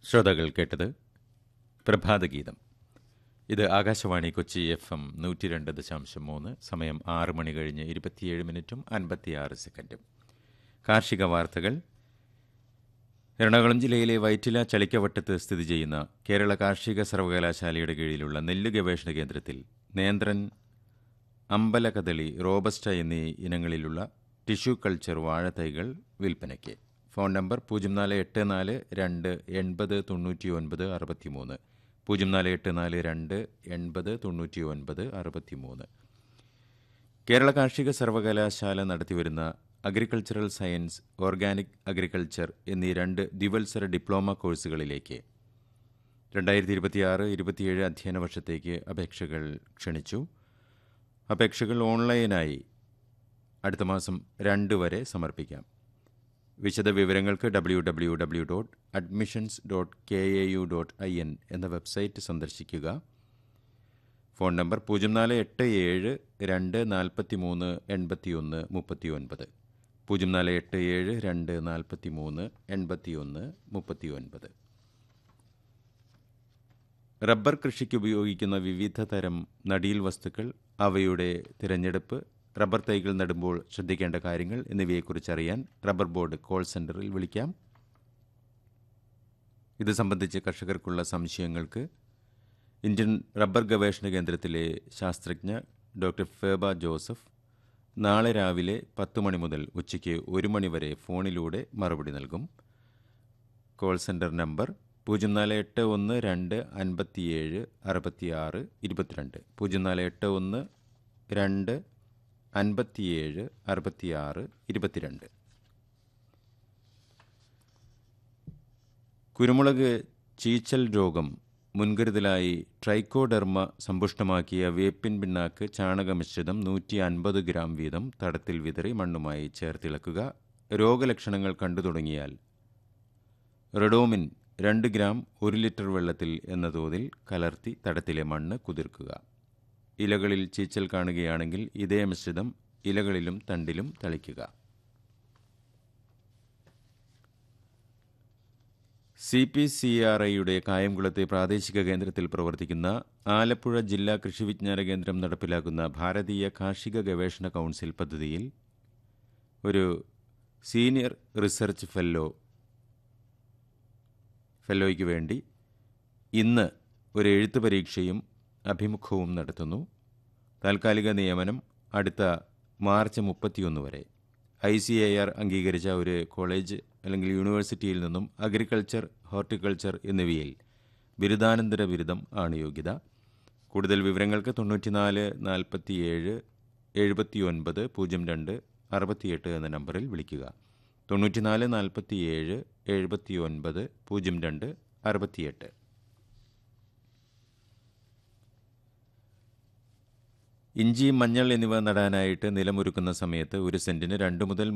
ശ്രോതാക്കൾ കേട്ടത് പ്രഭാതഗീതം ഇത് ആകാശവാണി കൊച്ചി എഫ് എം നൂറ്റി രണ്ട് ദശാംശം മൂന്ന് സമയം ആറ് മണി കഴിഞ്ഞ് ഇരുപത്തിയേഴ് മിനിറ്റും അൻപത്തിയാറ് സെക്കൻഡും കാർഷിക വാർത്തകൾ എറണാകുളം ജില്ലയിലെ വൈറ്റില ചളിക്കവട്ടത്ത് സ്ഥിതി ചെയ്യുന്ന കേരള കാർഷിക സർവകലാശാലയുടെ കീഴിലുള്ള നെല്ല് ഗവേഷണ കേന്ദ്രത്തിൽ നേന്ത്രൻ അമ്പലകദളി റോബസ്റ്റ എന്നീ ഇനങ്ങളിലുള്ള ടിഷ്യൂ കൾച്ചർ വാഴത്തൈകൾ വിൽപ്പനയ്ക്ക് ഫോൺ നമ്പർ പൂജ്യം നാല് എട്ട് നാല് രണ്ട് എൺപത് തൊണ്ണൂറ്റി ഒൻപത് അറുപത്തി മൂന്ന് പൂജ്യം നാല് എട്ട് നാല് രണ്ട് എൺപത് തൊണ്ണൂറ്റി ഒൻപത് അറുപത്തി മൂന്ന് കേരള കാർഷിക സർവകലാശാല നടത്തിവരുന്ന അഗ്രികൾച്ചറൽ സയൻസ് ഓർഗാനിക് അഗ്രികൾച്ചർ എന്നീ രണ്ട് ദ്വിവത്സര ഡിപ്ലോമ കോഴ്സുകളിലേക്ക് രണ്ടായിരത്തി ഇരുപത്തിയാറ് ഇരുപത്തിയേഴ് അധ്യയന വർഷത്തേക്ക് അപേക്ഷകൾ ക്ഷണിച്ചു അപേക്ഷകൾ ഓൺലൈനായി അടുത്ത മാസം രണ്ട് വരെ സമർപ്പിക്കാം വിശദ വിവരങ്ങൾക്ക് W W W dot admissions dot K A U dot I N എന്ന വെബ്സൈറ്റ് സന്ദർശിക്കുക ഫോൺ നമ്പർ പൂജ്യം നാല് എട്ട് ഏഴ് രണ്ട് നാൽപ്പത്തി മൂന്ന് എൺപത്തി ഒന്ന് മുപ്പത്തി ഒൻപത് പൂജ്യം നാല് എട്ട് ഏഴ് രണ്ട് നാൽപ്പത്തി മൂന്ന് എൺപത്തി ഒന്ന് മുപ്പത്തി ഒൻപത് റബ്ബർ കൃഷിക്ക് ഉപയോഗിക്കുന്ന വിവിധ തരം നടീൽ വസ്തുക്കൾ അവയുടെ തിരഞ്ഞെടുപ്പ് റബ്ബർ തൈകൾ നടുമ്പോൾ ശ്രദ്ധിക്കേണ്ട കാര്യങ്ങൾ എന്നിവയെക്കുറിച്ച് അറിയാൻ റബ്ബർ ബോർഡ് കോൾ സെന്ററിൽ വിളിക്കാം ഇത് സംബന്ധിച്ച് കർഷകർക്കുള്ള സംശയങ്ങൾക്ക് ഇന്ത്യൻ റബ്ബർ ഗവേഷണ കേന്ദ്രത്തിലെ ശാസ്ത്രജ്ഞ ഡോക്ടർ ഫേബ ജോസഫ് നാളെ രാവിലെ പത്ത് മണി മുതൽ ഉച്ചയ്ക്ക് ഒരു മണി വരെ ഫോണിലൂടെ മറുപടി നൽകും കോൾ സെൻറ്റർ നമ്പർ പൂജ്യം നാല് എട്ട് ഒന്ന് രണ്ട് അൻപത്തിയേഴ് അറുപത്തിയാറ് ഇരുപത്തിരണ്ട് പൂജ്യം നാല് എട്ട് ഒന്ന് രണ്ട് അൻപത്തിയേഴ് അറുപത്തിയാറ് ഇരുപത്തിരണ്ട് കുരുമുളക് ചീച്ചൽ രോഗം മുൻകരുതലായി ട്രൈക്കോഡെർമ സമ്പുഷ്ടമാക്കിയ വേപ്പിൻ പിണ്ണാക്ക് ചാണകമിശ്രിതം നൂറ്റി അൻപത് ഗ്രാം വീതം തടത്തിൽ വിതറി മണ്ണുമായി ചേർത്തിളക്കുക രോഗലക്ഷണങ്ങൾ കണ്ടു തുടങ്ങിയാൽ റെഡോമിൻ രണ്ട് ഗ്രാം ഒരു ലിറ്റർ വെള്ളത്തിൽ എന്ന തോതിൽ കലർത്തി തടത്തിലെ മണ്ണ് കുതിർക്കുക ഇലകളിൽ ചീച്ചൽ കാണുകയാണെങ്കിൽ ഇതേ മിശ്രിതം ഇലകളിലും തണ്ടിലും തളിക്കുക സി പി സി ആർ ഐയുടെ കായംകുളത്തെ പ്രാദേശിക കേന്ദ്രത്തിൽ പ്രവർത്തിക്കുന്ന ആലപ്പുഴ ജില്ലാ കൃഷി വിജ്ഞാന കേന്ദ്രം നടപ്പിലാക്കുന്ന ഭാരതീയ കാർഷിക ഗവേഷണ കൗൺസിൽ പദ്ധതിയിൽ ഒരു സീനിയർ റിസർച്ച് ഫെല്ലോ ഫെല്ലോയ്ക്ക് വേണ്ടി ഇന്ന് ഒരു എഴുത്ത് പരീക്ഷയും അഭിമുഖവും നടത്തുന്നു താൽക്കാലിക നിയമനം അടുത്ത മാർച്ച് മുപ്പത്തിയൊന്ന് വരെ ഐ സി ഐ ആർ അംഗീകരിച്ച ഒരു കോളേജ് അല്ലെങ്കിൽ യൂണിവേഴ്സിറ്റിയിൽ നിന്നും അഗ്രികൾച്ചർ ഹോർട്ടിക്കൾച്ചർ എന്നിവയിൽ ബിരുദാനന്തര ബിരുദം ആണ് യോഗ്യത കൂടുതൽ വിവരങ്ങൾക്ക് തൊണ്ണൂറ്റിനാല് നാൽപ്പത്തിയേഴ് എഴുപത്തി ഒൻപത് പൂജ്യം രണ്ട് അറുപത്തിയെട്ട് എന്ന നമ്പറിൽ വിളിക്കുക തൊണ്ണൂറ്റിനാല് നാൽപ്പത്തിയേഴ് എഴുപത്തി ഒൻപത് പൂജ്യം രണ്ട് അറുപത്തിയെട്ട് ഇഞ്ചി മഞ്ഞൾ എന്നിവ നടാനായിട്ട് നിലമൊരുക്കുന്ന സമയത്ത് ഒരു സെന്റിന് രണ്ട് മുതൽ